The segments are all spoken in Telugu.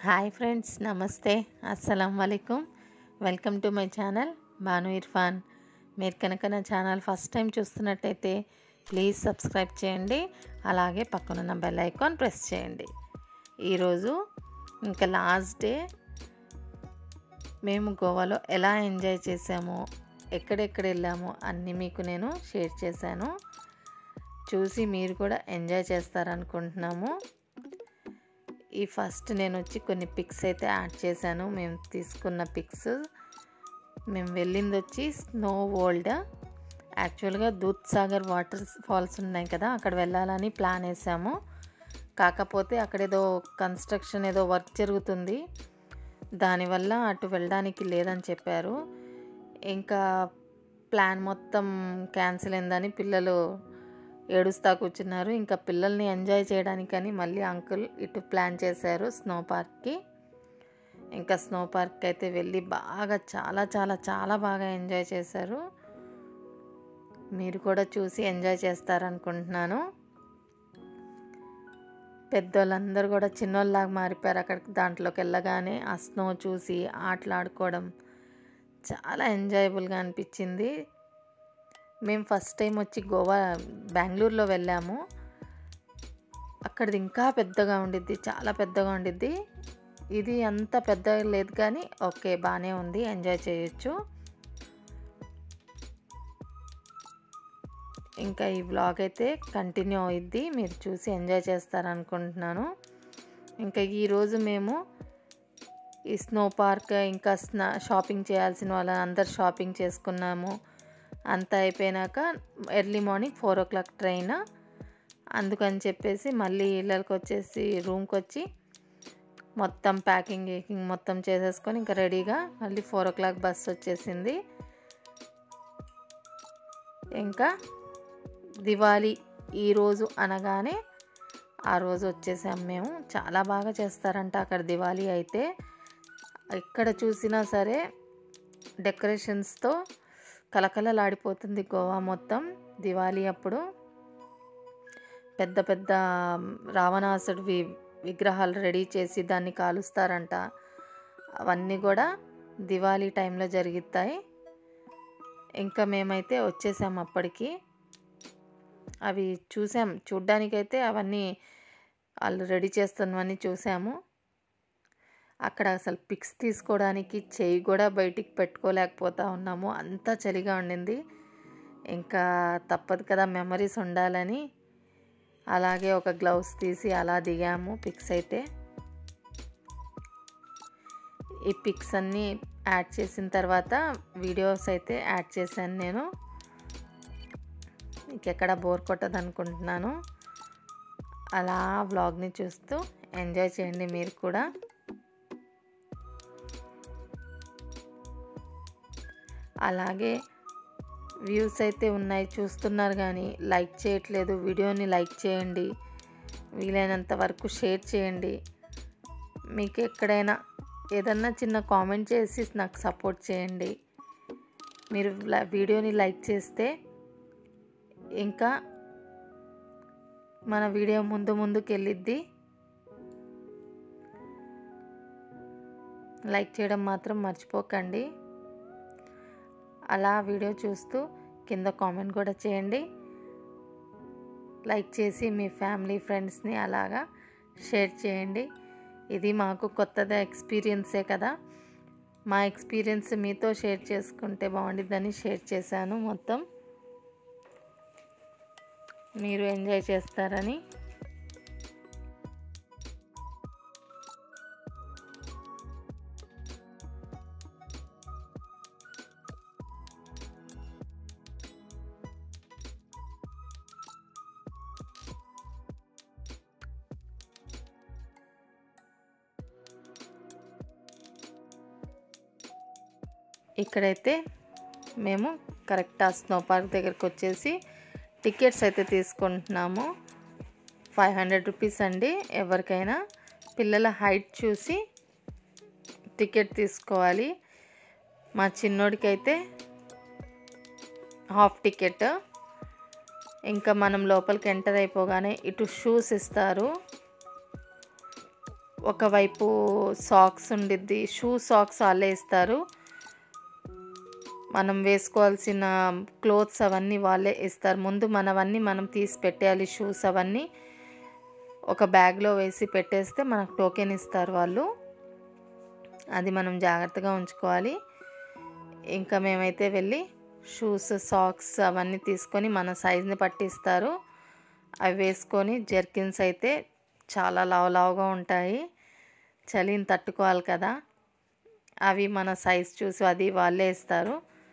హాయ్ ఫ్రెండ్స్ నమస్తే అస్సలం వాలేకుమ్ welcome to my channel Banu Irfan మీరు కనుక నా ఛానల్ ఫస్ట్ టైం చూస్తున్నట్టయితే ప్లీజ్ సబ్స్క్రైబ్ చేయండి అలాగే పక్కనున్న బెల్ ఐకాన్ ప్రెస్ చేయండి ఈరోజు ఇంకా లాస్ట్ డే మేము గోవాలో ఎలా ఎంజాయ్ చేసామో ఎక్కడెక్కడ వెళ్ళామో అన్నీ మీకు నేను షేర్ చేశాను చూసి మీరు కూడా ఎంజాయ్ చేస్తారనుకుంటున్నాము ఈ ఫస్ట్ నేను వచ్చి కొన్ని పిక్స్ అయితే యాడ్ చేశాను మేము తీసుకున్న పిక్స్ మేము వెళ్ళింది వచ్చి స్నో వరల్డ్ యాక్చువల్గా దూద్ సాగర్ వాటర్ ఫాల్స్ ఉన్నాయి కదా అక్కడ వెళ్ళాలని ప్లాన్ వేసాము కాకపోతే అక్కడ ఏదో కన్స్ట్రక్షన్ ఏదో వర్క్ జరుగుతుంది దానివల్ల అటు వెళ్ళడానికి లేదని చెప్పారు ఇంకా ప్లాన్ మొత్తం క్యాన్సిల్ అయిందని పిల్లలు ఏడుస్తా కూర్చున్నారు ఇంకా పిల్లల్ని ఎంజాయ్ చేయడానికని మళ్ళీ అంకుల్ ఇటు ప్లాన్ చేశారు స్నో పార్క్కి ఇంకా స్నో పార్క్ అయితే వెళ్ళి బాగా చాలా చాలా చాలా బాగా ఎంజాయ్ చేశారు మీరు కూడా చూసి ఎంజాయ్ చేస్తారనుకుంటున్నాను పెద్దోళ్ళందరూ కూడా చిన్నోళ్ళలాగా మారిపోయారు అక్కడికి దాంట్లోకి వెళ్ళగానే ఆ స్నో చూసి ఆటలాడుకోవడం చాలా ఎంజాయబుల్గా అనిపించింది మేము ఫస్ట్ టైం వచ్చి గోవా బెంగళూరులో వెళ్ళాము అక్కడిది ఇంకా పెద్దగా ఉండిద్ది చాలా పెద్దగా ఉండిద్ది ఇది అంత పెద్దగా లేదు కానీ ఓకే బాగానే ఉంది ఎంజాయ్ చేయొచ్చు ఇంకా ఈ వ్లాగ్ అయితే కంటిన్యూ అవుద్ది మీరు చూసి ఎంజాయ్ చేస్తారనుకుంటున్నాను ఇంకా ఈరోజు మేము ఈ స్నో పార్క్ ఇంకా స్నా షాపింగ్ చేయాల్సిన వాళ్ళని అందరు షాపింగ్ చేసుకున్నాము అంతా అయిపోయినాక early morning four o'clock train అందుకని చెప్పేసి మళ్ళీ ఇళ్ళకి వచ్చేసి రూమ్కి వచ్చి మొత్తం ప్యాకింగ్ గీకింగ్ మొత్తం చేసేసుకొని ఇంకా రెడీగా మళ్ళీ ఫోర్ ఓ క్లాక్ బస్ వచ్చేసింది ఇంకా దివాళీ ఈరోజు అనగానే ఆ రోజు వచ్చేసాం మేము చాలా బాగా చేస్తారంట అక్కడ దివాళీ అయితే ఎక్కడ చూసినా సరే డెకరేషన్స్తో కలకలలాడిపోతుంది గోవా మొత్తం దివాళీ అప్పుడు పెద్ద పెద్ద రావణాసుడివి విగ్రహాలు రెడీ చేసి దాన్ని కాలుస్తారంట అవన్నీ కూడా దివాళీ టైంలో జరుగుతాయి ఇంకా మేమైతే వచ్చేసాం అప్పటికి అవి చూసాం చూడ్డానికైతే అవన్నీ వాళ్ళు రెడీ చేస్తున్నవన్నీ చూసాము అక్కడ అసలు పిక్స్ తీసుకోవడానికి చెయ్యి కూడా బయటికి పెట్టుకోలేకపోతా ఉన్నాము అంతా చలిగా ఉండింది ఇంకా తప్పదు కదా మెమరీస్ ఉండాలని అలాగే ఒక గ్లౌస్ తీసి అలా దిగాము పిక్స్ అయితే ఈ పిక్స్ అన్నీ యాడ్ చేసిన తర్వాత వీడియోస్ అయితే యాడ్ చేశాను నేను ఇంకెక్కడ బోర్ కొట్టదు అనుకుంటున్నాను అలా వ్లాగ్ని చూస్తూ ఎంజాయ్ చేయండి మీరు కూడా అలాగే వ్యూస్ అయితే ఉన్నాయి చూస్తున్నారు కానీ లైక్ చేయట్లేదు వీడియోని లైక్ చేయండి వీలైనంత వరకు షేర్ చేయండి మీకు ఎక్కడైనా ఏదన్నా చిన్న కామెంట్ చేసి నాకు సపోర్ట్ చేయండి మీరు వీడియోని లైక్ చేస్తే ఇంకా మన వీడియో ముందు ముందుకు వెళ్ళిద్ది లైక్ చేయడం మాత్రం మర్చిపోకండి అలా వీడియో చూస్తూ కింద కామెంట్ కూడా చేయండి లైక్ చేసి మీ ఫ్యామిలీ ఫ్రెండ్స్ని అలాగా షేర్ చేయండి ఇది మాకు కొత్తగా ఎక్స్పీరియన్సే కదా మా ఎక్స్పీరియన్స్ మీతో షేర్ చేసుకుంటే బాగుండిద్దని షేర్ చేశాను మొత్తం మీరు ఎంజాయ్ చేస్తారని ఇక్కడైతే మేము కరెక్ట్ ఆ స్నో పార్క్ దగ్గరికి వచ్చేసి టికెట్స్ అయితే తీసుకుంటున్నాము ఫైవ్ హండ్రెడ్ రూపీస్ అండి ఎవరికైనా పిల్లల హైట్ చూసి టికెట్ తీసుకోవాలి మా చిన్నోడికి అయితే హాఫ్ టికెట్ ఇంకా మనం లోపలికి ఎంటర్ అయిపోగానే ఇటు షూస్ ఇస్తారు ఒకవైపు సాక్స్ ఉండిద్ది షూ సాక్స్ వాళ్ళే ఇస్తారు మనం వేసుకోవాల్సిన క్లోత్స్ అవన్నీ వాళ్ళే ఇస్తారు ముందు మనవన్నీ మనం తీసి పెట్టేయాలి షూస్ అవన్నీ ఒక బ్యాగ్లో వేసి పెట్టేస్తే మనకు టోకెన్ ఇస్తారు వాళ్ళు అది మనం జాగ్రత్తగా ఉంచుకోవాలి ఇంకా మేమైతే వెళ్ళి షూస్ సాక్స్ అవన్నీ తీసుకొని మన సైజ్ని పట్టిస్తారు అవి వేసుకొని జర్కిన్స్ అయితే చాలా లావు లావుగా ఉంటాయి చలిని తట్టుకోవాలి కదా అవి మన సైజ్ చూసి అది వాళ్ళే ఇస్తారు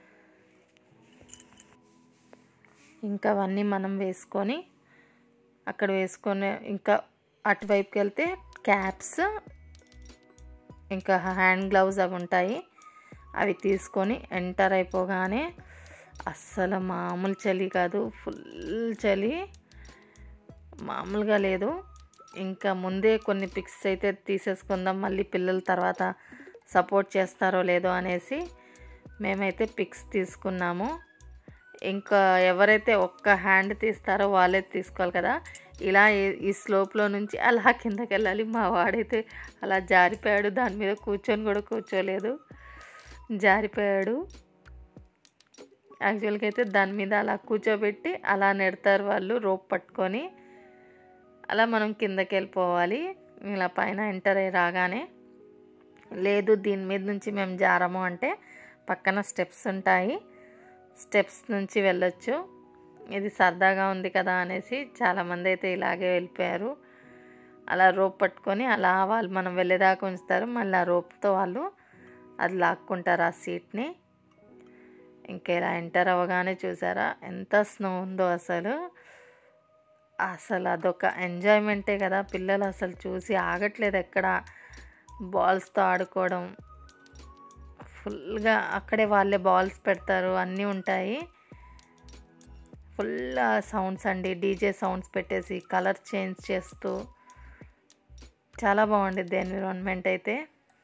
ఇంకా అవన్నీ మనం వేసుకొని అక్కడ వేసుకొని ఇంకా అటువైపుకి వెళ్తే క్యాప్స్ ఇంకా హ్యాండ్ గ్లౌజ్ అవి ఉంటాయి అవి తీసుకొని ఎంటర్ అయిపోగానే అస్సలు మామూలు చలి కాదు ఫుల్ చలి మామూలుగా లేదు ఇంకా ముందే కొన్ని పిక్స్ అయితే తీసేసుకుందాం మళ్ళీ పిల్లల తర్వాత సపోర్ట్ చేస్తారో లేదో అనేసి మేమైతే పిక్స్ తీసుకున్నాము ఇంకా ఎవరైతే ఒక్క హ్యాండ్ తీస్తారో వాళ్ళే తీసుకోవాలి కదా ఇలా ఈ- ఈ స్లోప్లో నుంచి అలా కిందకి వెళ్ళాలి మా వాడైతే అలా జారిపోయాడు దాని మీద కూర్చొని కూడా కూర్చోలేదు జారిపోయాడు యాక్చువల్గా అయితే దాని మీద అలా కూర్చోబెట్టి అలా నెడతారు వాళ్ళు రోప్ పట్టుకొని అలా మనం కిందకి వెళ్ళిపోవాలి ఇలా పైన ఎంటర్ అయ్యి రాగానే లేదు దీని మీద నుంచి మేము జారము అంటే పక్కన స్టెప్స్ ఉంటాయి స్టెప్స్ నుంచి వెళ్ళొచ్చు ఇది సరదాగా ఉంది కదా అనేసి చాలామంది అయితే ఇలాగే వెళ్ళిపోయారు అలా రోప్ పట్టుకొని అలా వాళ్ళు మనం వెళ్ళేదాకా ఉంచుతారు మళ్ళీ ఆ రోప్తో వాళ్ళు అది లాక్కుంటారు ఆ సీట్ని ఇంకా ఇలా ఎంటర్ అవ్వగానే చూసారా ఎంత స్నో ఉందో అసలు అసలు అదొక ఎంజాయ్మెంటే కదా పిల్లలు అసలు చూసి ఆగట్లేదు ఎక్కడ బాల్స్తో ఆడుకోవడం ఫుల్గా అక్కడే వాళ్ళే బాల్స్ పెడతారు అన్నీ ఉంటాయి ఫుల్ సౌండ్స్ అండి డీజే సౌండ్స్ పెట్టేసి కలర్ చేంజ్ చేస్తూ చాలా బాగుండిద్ది ఎన్విరాన్మెంట్ అయితే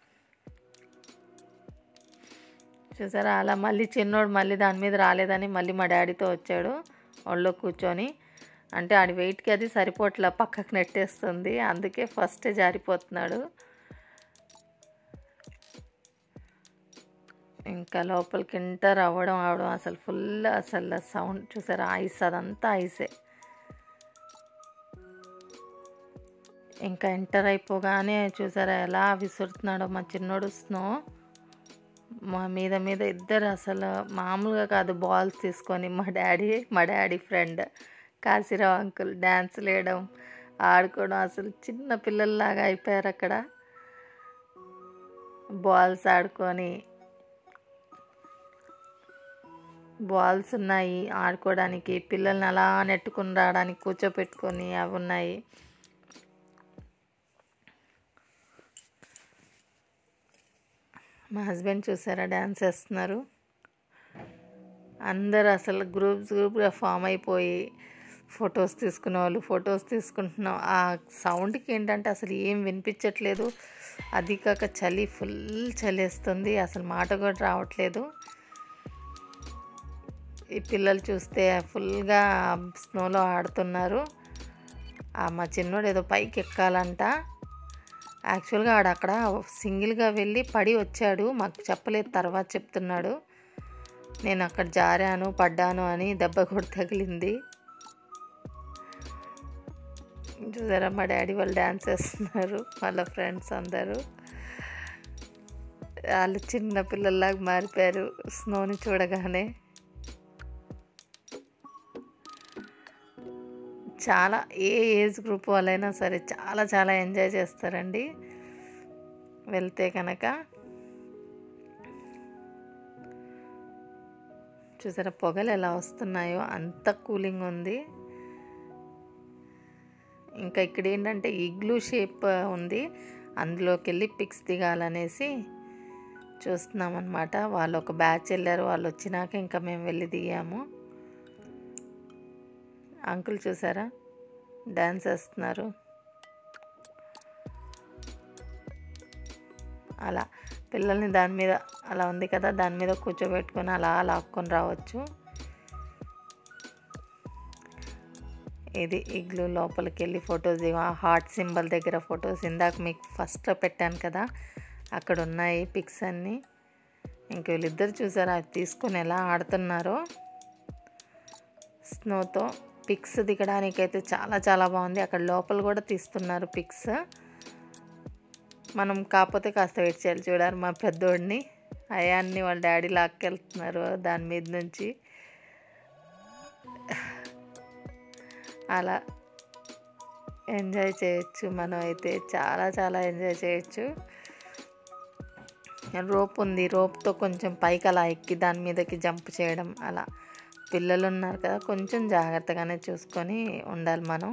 చూసారా అలా మళ్ళీ చిన్నోడు మళ్ళీ దాని మీద రాలేదని మళ్ళీ మా డాడీతో వచ్చాడు ఒళ్ళో కూర్చొని అంటే ఆడి వెయిట్కి అది సరిపోట్లా పక్కకు నెట్టేస్తుంది అందుకే ఫస్ట్ జారిపోతున్నాడు ఇంకా లోపలికి ఎంటర్ అవ్వడం అవడం అసలు ఫుల్ అసలు సౌండ్ చూసారా ఐస్ అదంతా ఐసే ఇంకా ఎంటర్ అయిపోగానే చూసారా ఎలా విసురుతున్నాడో మా చిన్నోడు స్నో మా మీద మీద ఇద్దరు అసలు మామూలుగా కాదు బాల్స్ తీసుకొని మా డాడీ మా daddy friend Kasirao uncle dance వేయడం ఆడుకోవడం అసలు చిన్న పిల్లల్లాగా అయిపోయారు అక్కడ బాల్స్ ఆడుకొని బాల్స్ ఉన్నాయి ఆడుకోవడానికి పిల్లల్ని అలా నెట్టుకుని రావడానికి కూర్చోపెట్టుకొని అవి ఉన్నాయి మా హస్బెండ్ చూసారా డ్యాన్స్ వేస్తున్నారు అందరు అసలు గ్రూప్స్ గ్రూప్గా ఫామ్ అయిపోయి ఫొటోస్ తీసుకునే వాళ్ళు ఫొటోస్ తీసుకుంటున్నాం ఆ సౌండ్కి ఏంటంటే అసలు ఏం వినిపించట్లేదు అది కాక చలి ఫుల్ చలేస్తుంది అసలు మాట కూడా రావట్లేదు ఈ పిల్లలు చూస్తే ఫుల్గా స్నోలో ఆడుతున్నారు ఆ మా చిన్నోడు ఏదో పైకి ఎక్కాలంట యాక్చువల్గా ఆడ అక్కడ సింగిల్గా వెళ్ళి పడి వచ్చాడు మాకు చెప్పలేదు తర్వాత చెప్తున్నాడు నేను అక్కడ జారాను పడ్డాను అని దెబ్బ కూడా తగిలింది చూసారా మా డాడీ వాళ్ళు డ్యాన్స్ వేస్తున్నారు వాళ్ళ ఫ్రెండ్స్ అందరూ వాళ్ళు చిన్న పిల్లల్లాగా మారిపోయారు స్నోని చూడగానే చాలా ఏ ఏజ్ గ్రూప్ వాళ్ళైనా సరే చాలా చాలా ఎంజాయ్ చేస్తారండి వెళ్తే కనుక చూసారా పొగలు ఎలా వస్తున్నాయో అంత కూలింగ్ ఉంది ఇంకా ఇక్కడ ఏంటంటే ఇగ్లూ షేప్ ఉంది అందులోకి వెళ్ళి పిక్స్ దిగాలనేసి చూస్తున్నాం అనమాట వాళ్ళు ఒక బ్యాచ్ వెళ్ళారు వాళ్ళు వచ్చినాక ఇంకా మేము వెళ్ళి దిగాము అంకుల్ చూసారా డ్యాన్స్ వేస్తున్నారు అలా పిల్లల్ని దాని మీద అలా ఉంది కదా దాని మీద కూర్చోబెట్టుకొని అలా లాక్కొని రావచ్చు ఇది ఇగ్లు లోపలికి వెళ్ళి ఫొటోస్ దిగా హార్ట్ సింబల్ దగ్గర ఫొటోస్ ఇందాక మీకు ఫస్ట్లో పెట్టాను కదా అక్కడ ఉన్నాయి పిక్స్ అన్నీ ఇంక వీళ్ళిద్దరు చూసారా అది తీసుకొని ఎలా ఆడుతున్నారో స్నోతో పిక్స్ దిగడానికైతే చాలా చాలా బాగుంది అక్కడ లోపల కూడా తీస్తున్నారు పిక్స్ మనం కాకపోతే కాస్త వెయిట్ చేయాలి చూడాలి మా పెద్దోడిని అయాన్ని వాళ్ళ డాడీ లాక్కెళ్తున్నారు దాని మీద నుంచి అలా ఎంజాయ్ చేయొచ్చు మనం అయితే చాలా చాలా ఎంజాయ్ చేయొచ్చు రోప్ ఉంది రోప్తో కొంచెం పైకి అలా ఎక్కి దాని మీదకి జంప్ చేయడం అలా పిల్లలు ఉన్నారు కదా కొంచెం జాగ్రత్తగానే చూసుకొని ఉండాలి మనం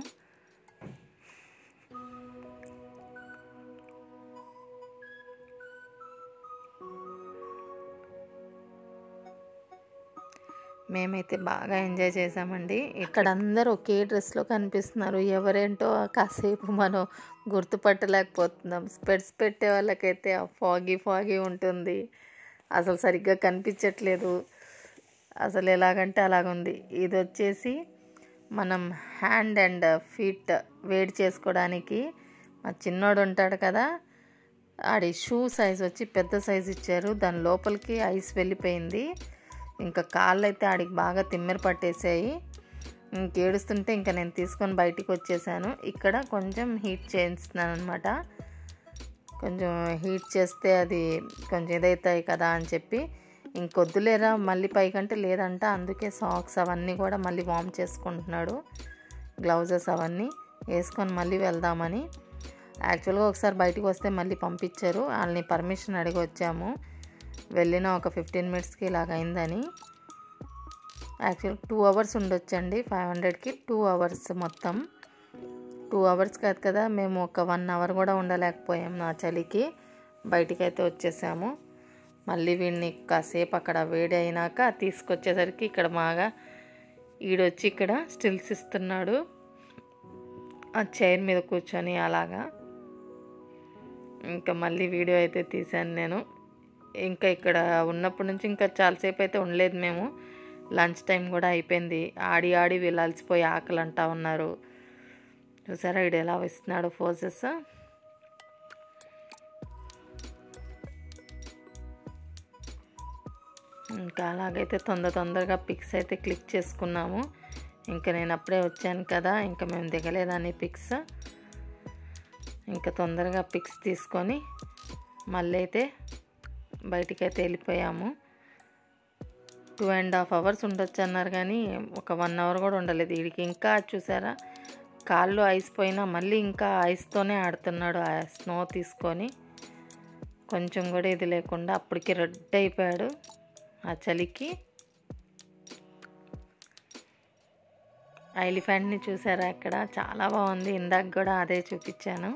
మేమైతే బాగా ఎంజాయ్ చేసామండి ఇక్కడ అందరూ ఒకే డ్రెస్లో కనిపిస్తున్నారు ఎవరేంటో కాసేపు మనం గుర్తుపట్టలేకపోతున్నాం స్పెడ్స్ పెట్టే వాళ్ళకైతే ఆ ఫాగీ ఫాగీ ఉంటుంది అసలు సరిగ్గా కనిపించట్లేదు అసలు ఎలాగంటే అలాగుంది ఇది వచ్చేసి మనం హ్యాండ్ అండ్ ఫీట్ వేడి చేసుకోవడానికి మా చిన్నోడు ఉంటాడు కదా ఆడి షూ సైజ్ వచ్చి పెద్ద సైజ్ ఇచ్చారు దాని లోపలికి ఐస్ వెళ్ళిపోయింది ఇంకా కాళ్ళు అయితే ఆడికి బాగా తిమ్మెర పట్టేసాయి ఇంకేడుస్తుంటే ఇంకా నేను తీసుకొని బయటికి వచ్చేసాను ఇక్కడ కొంచెం హీట్ చేయిస్తున్నాను అనమాట కొంచెం హీట్ చేస్తే అది కొంచెం ఇదవుతాయి కదా అని చెప్పి ఇంకొద్దులేరా మళ్ళీ పైకంటే లేదంట అందుకే సాక్స్ అవన్నీ కూడా మళ్ళీ వామ్ చేసుకుంటున్నాడు గ్లౌజెస్ అవన్నీ వేసుకొని మళ్ళీ వెళ్దామని యాక్చువల్గా ఒకసారి బయటికి వస్తే మళ్ళీ పంపించారు వాళ్ళని పర్మిషన్ అడిగి వచ్చాము వెళ్ళిన ఒక ఫిఫ్టీన్ మినిట్స్కి ఇలాగ అయిందని యాక్చువల్ టూ అవర్స్ ఉండొచ్చండి ఫైవ్ హండ్రెడ్కి టూ అవర్స్ మొత్తం టూ అవర్స్ కాదు కదా మేము ఒక వన్ అవర్ కూడా ఉండలేకపోయాం నా చలికి బయటికి అయితే వచ్చేసాము మళ్ళీ వీడిని కాసేపు అక్కడ వేడి అయినాక తీసుకొచ్చేసరికి ఇక్కడ బాగా ఈడొచ్చి ఇక్కడ స్టిల్స్ ఇస్తున్నాడు ఆ చైర్ మీద కూర్చొని అలాగా ఇంకా మళ్ళీ వీడియో అయితే తీశాను నేను ఇంకా ఇక్కడ ఉన్నప్పటి నుంచి ఇంకా చాలాసేపు అయితే ఉండలేదు మేము లంచ్ టైం కూడా అయిపోయింది ఆడి ఆడి వీళ్ళు అలసిపోయి ఆకలి అంటా ఉన్నారు చూసారా ఇడు ఎలా ఇస్తున్నాడు ఫోర్సెస్ ఇంకా అలాగైతే తొందర తొందరగా పిక్స్ అయితే క్లిక్ చేసుకున్నాము ఇంకా నేను అప్పుడే వచ్చాను కదా ఇంకా మేము దిగలేదని పిక్స్ ఇంకా తొందరగా పిక్స్ తీసుకొని మళ్ళీ అయితే బయటికైతే వెళ్ళిపోయాము టూ అండ్ హాఫ్ అవర్స్ ఉండొచ్చు అన్నారు కానీ ఒక వన్ అవర్ కూడా ఉండలేదు వీడికి ఇంకా చూసారా కాళ్ళు ఐస్ పోయినా మళ్ళీ ఇంకా ఐస్తోనే ఆడుతున్నాడు ఆ స్నో తీసుకొని కొంచెం కూడా ఇది లేకుండా అప్పటికి రెడ్ అయిపోయాడు ఆ చలికి ఎలిఫెంట్ని చూసారా అక్కడ చాలా బాగుంది ఇందాక కూడా అదే చూపించాను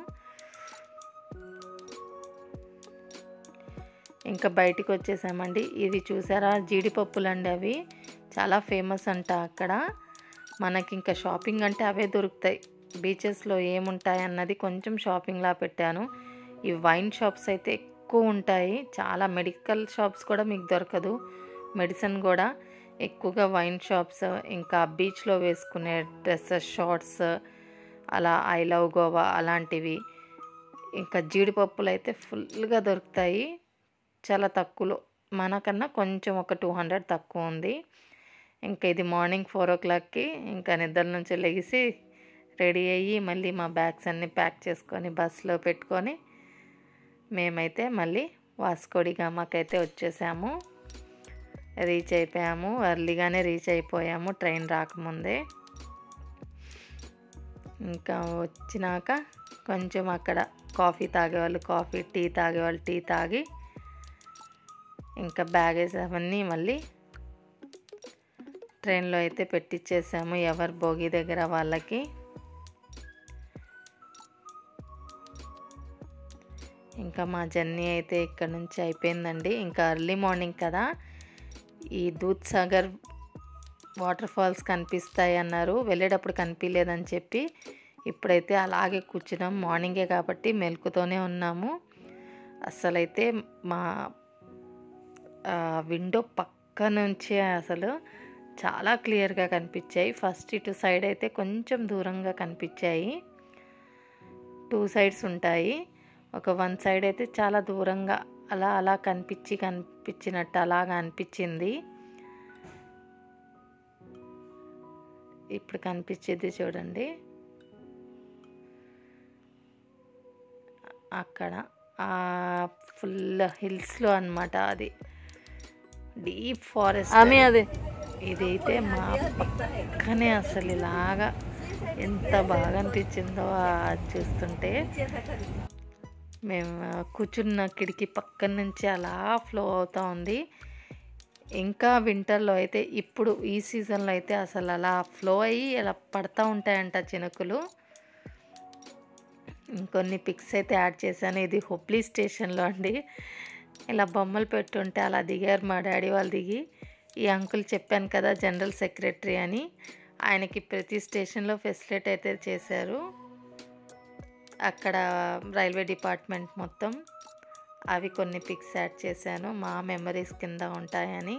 ఇంకా బయటికి వచ్చేసామండి ఇది చూసారా జీడిపప్పులు అండి అవి చాలా ఫేమస్ అంట అక్కడ మనకి ఇంకా షాపింగ్ అంటే అవే దొరుకుతాయి బీచెస్లో ఏముంటాయి అన్నది కొంచెం షాపింగ్లా పెట్టాను ఈ వైన్ షాప్స్ అయితే ఎక్కువ ఉంటాయి చాలా మెడికల్ షాప్స్ కూడా మీకు దొరకదు మెడిసిన్ కూడా ఎక్కువగా వైన్ షాప్స్ ఇంకా బీచ్లో వేసుకునే డ్రెస్సెస్ షార్ట్స్ అలా ఐ లవ్ గోవా అలాంటివి ఇంకా జీడిపప్పులు అయితే ఫుల్గా దొరుకుతాయి చాలా తక్కువలో మనకన్నా కొంచెం ఒక టూ హండ్రెడ్ తక్కువ ఉంది ఇంకా ఇది మార్నింగ్ ఫోర్ ఓ క్లాక్కి ఇంకా నిద్ర నుంచి లెగిసి రెడీ అయ్యి మళ్ళీ మా బ్యాగ్స్ అన్నీ ప్యాక్ చేసుకొని బస్సులో పెట్టుకొని మేమైతే మళ్ళీ వాస్కోడి గామాకైతే వచ్చేసాము రీచ్ అయిపోయాము ఎర్లీగానే రీచ్ అయిపోయాము ట్రైన్ రాకముందే ఇంకా వచ్చినాక కొంచెం అక్కడ కాఫీ తాగేవాళ్ళు కాఫీ టీ తాగేవాళ్ళు టీ తాగి ఇంకా బ్యాగేజ్ అవన్నీ మళ్ళీ ట్రైన్లో అయితే పెట్టించేసాము ఎవరి భోగి దగ్గర వాళ్ళకి ఇంకా మా జర్నీ అయితే ఇక్కడ నుంచి అయిపోయిందండి ఇంకా ఎర్లీ మార్నింగ్ కదా ఈ దూద్ సాగర్ వాటర్ ఫాల్స్ కనిపిస్తాయి అన్నారు వెళ్ళేటప్పుడు కనిపించలేదని చెప్పి ఇప్పుడైతే అలాగే కూర్చున్నాం మార్నింగే కాబట్టి మెలకుతోనే ఉన్నాము అసలైతే మా విండో పక్క నుంచే అసలు చాలా క్లియర్గా కనిపించాయి ఫస్ట్ ఇటు సైడ్ అయితే కొంచెం దూరంగా కనిపించాయి టూ సైడ్స్ ఉంటాయి ఒక వన్ సైడ్ అయితే చాలా దూరంగా అలా అలా కనిపించి కనిపించినట్టు అలాగా అనిపించింది ఇప్పుడు కనిపించేది చూడండి అక్కడ ఆ ఫుల్ హిల్స్లో అనమాట అది డీప్ ఫారెస్ట్ ఆమె అదే ఇదైతే మా పక్కనే అసలు ఇలాగా ఎంత బాగా అనిపించిందో అది చూస్తుంటే మేము కూర్చున్న కిటికీ పక్కన నుంచి అలా ఫ్లో అవుతూ ఉంది ఇంకా వింటర్లో అయితే ఇప్పుడు ఈ సీజన్లో అయితే అసలు అలా ఫ్లో అయ్యి అలా పడతా ఉంటాయంట చినుకులు ఇంకొన్ని పిక్స్ అయితే యాడ్ చేశాను ఇది హుబ్లీ స్టేషన్లో అండి ఇలా బొమ్మలు పెట్టుంటే అలా దిగారు మా డాడీ వాళ్ళు దిగి ఈ అంకుల్ చెప్పాను కదా జనరల్ సెక్రటరీ అని ఆయనకి ప్రతి స్టేషన్లో ఫెసిలిటీ అయితే చేశారు అక్కడ రైల్వే డిపార్ట్మెంట్ మొత్తం అవి కొన్ని పిక్స్ యాడ్ చేశాను మా మెమరీస్ కింద ఉంటాయని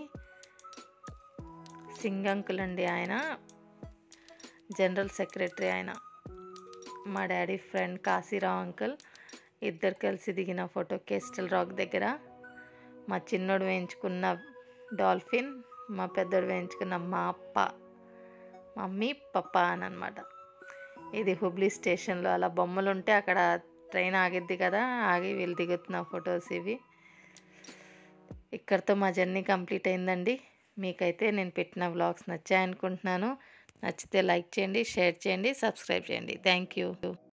సింగ్ అంకుల్ అండి ఆయన జనరల్ సెక్రటరీ ఆయన మా డాడీ ఫ్రెండ్ కాశీరావు అంకుల్ ఇద్దరు కలిసి దిగిన ఫోటో కేస్టల్ రాక్ దగ్గర మా చిన్నోడు వేయించుకున్న డాల్ఫిన్ మా పెద్దోడు వేయించుకున్న మా అప్ప మమ్మీ పప్ప అని అనమాట ఇది హుబ్లీ స్టేషన్లో అలా బొమ్మలు ఉంటే అక్కడ ట్రైన్ ఆగిద్ది కదా ఆగి వీళ్ళు దిగుతున్న ఫొటోస్ ఇవి ఇక్కడితో మా జర్నీ కంప్లీట్ అయిందండి మీకైతే నేను పెట్టిన వ్లాగ్స్ నచ్చాయనుకుంటున్నాను నచ్చితే లైక్ చేయండి షేర్ చేయండి సబ్స్క్రైబ్ చేయండి థ్యాంక్ యూ